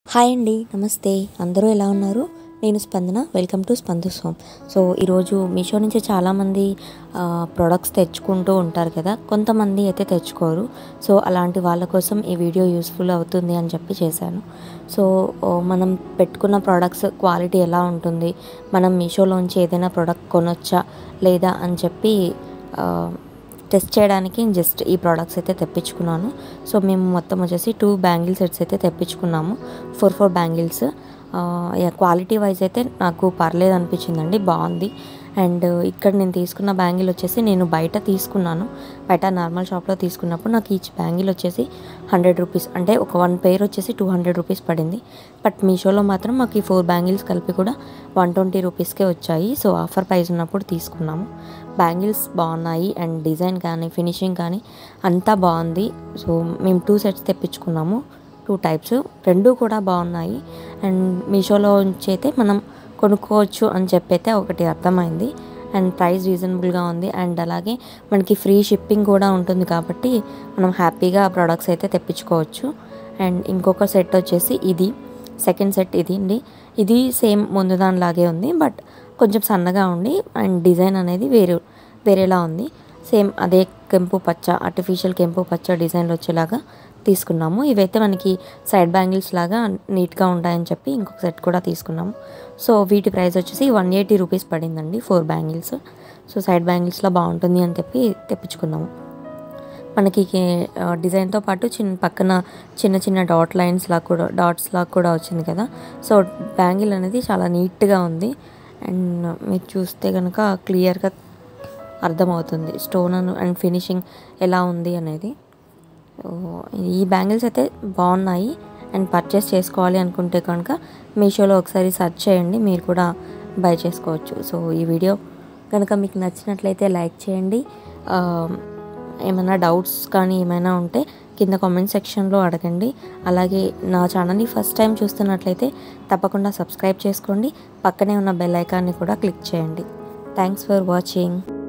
hi అండి నమస్తే అందరూ ఎలా ఉన్నారు నేను Spandana welcome to Spandana's home so ఈరోజు మీషో నుంచి చాలామంది ప్రొడక్ట్స్ తెచ్చుకుంటూ ఉంటారు కదా కొంతమంది అయితే తెచ్చుకోరు సో అలాంటి వాళ్ళ కోసం ఈ వీడియో యూస్ఫుల్ అవుతుంది అని చెప్పి చేశాను సో ఓ, మనం పెట్టుకున్న ప్రోడక్ట్స్ క్వాలిటీ ఎలా ఉంటుంది మనం మీషోలోంచి ఏదైనా ప్రోడక్ట్ కొనొచ్చా లేదా అని చెప్పి ఆ, టెస్ట్ చేయడానికి జస్ట్ ఈ ప్రోడక్ట్స్ అయితే తెప్పించుకున్నాను సో మేము మొత్తం వచ్చేసి టూ బ్యాంగిల్ సెట్స్ అయితే తెప్పించుకున్నాము four four bangles quality wise అయితే నాకు పర్లేదు అనిపించిందండి బాగుంది అండ్ ఇక్కడ నేను తీసుకున్న బ్యాంగిల్ వచ్చేసి నేను బయట తీసుకున్నాను బయట నార్మల్ షాప్లో తీసుకున్నప్పుడు నాకు ఈచ్ బ్యాంగిల్ వచ్చేసి హండ్రెడ్ రూపీస్ అంటే ఒక వన్ పేర్ వచ్చేసి టూ హండ్రెడ్ రూపీస్ పడింది బట్ మీషోలో మాత్రం మాకు ఈ ఫోర్ బ్యాంగిల్స్ కలిపి కూడా వన్ ట్వంటీ రూపీస్కే వచ్చాయి సో ఆఫర్ ప్రైస్ ఉన్నప్పుడు తీసుకున్నాము బ్యాంగిల్స్ బాగున్నాయి అండ్ డిజైన్ కానీ ఫినిషింగ్ కానీ అంతా బాగుంది సో మేము టూ సెట్స్ తెప్పించుకున్నాము టూ టైప్స్ రెండు కూడా బాగున్నాయి అండ్ మీషోలో నుంచి అయితే మనం కొనుక్కోవచ్చు అని చెప్పైతే ఒకటి అర్థమైంది అండ్ ప్రైస్ రీజనబుల్గా ఉంది అండ్ అలాగే మనకి ఫ్రీ షిప్పింగ్ కూడా ఉంటుంది కాబట్టి మనం హ్యాపీగా ప్రోడక్ట్స్ అయితే తెప్పించుకోవచ్చు అండ్ ఇంకొక సెట్ వచ్చేసి ఇది సెకండ్ సెట్ ఇది అండి ఇది సేమ్ ముందు దానిలాగే ఉంది బట్ కొంచెం సన్నగా ఉండి అండ్ డిజైన్ అనేది వేరే వేరేలా ఉంది సేమ్ అదే కెంపు పచ్చ ఆర్టిఫిషియల్ కెంపు పచ్చ డిజైన్లు వచ్చేలాగా తీసుకున్నాము ఇవైతే మనకి సైడ్ బ్యాంగిల్స్ లాగా నీట్గా ఉంటాయని చెప్పి ఇంకొక సెట్ కూడా తీసుకున్నాము సో వీటి ప్రైస్ వచ్చేసి వన్ ఎయిటీ రూపీస్ పడిందండి ఫోర్ బ్యాంగిల్స్ సో సైడ్ బ్యాంగిల్స్లో బాగుంటుంది అని చెప్పి తెప్పించుకున్నాము మనకి ఆ, డిజైన్తో పాటు చిన్న పక్కన చిన్న చిన్న డాట్ లైన్స్ లా కూడా డాట్స్ లా కూడా వచ్చింది కదా సో బ్యాంగిల్ అనేది చాలా నీట్గా ఉంది అండ్ మీరు చూస్తే కనుక క్లియర్గా అర్థమవుతుంది స్టోన్ అండ్ ఫినిషింగ్ ఎలా ఉంది అనేది సో ఈ బ్యాంగిల్స్ అయితే బాగున్నాయి అండ్ పర్చేస్ చేసుకోవాలి అనుకుంటే కనుక మీషోలో ఒకసారి సెర్చ్ చేయండి మీరు కూడా బై చేసుకోవచ్చు సో ఈ వీడియో కనుక మీకు నచ్చినట్లయితే లైక్ చేయండి ఆ, ఏమైనా డౌట్స్ కానీ ఏమైనా ఉంటే కింద కామెంట్ సెక్షన్లో అడగండి అలాగే నా ఛానల్ని ఫస్ట్ టైం చూస్తున్నట్లయితే తప్పకుండా సబ్స్క్రైబ్ చేసుకోండి పక్కనే ఉన్న బెల్ ఐకాన్ని కూడా క్లిక్ చేయండి థ్యాంక్స్ ఫర్ వాచింగ్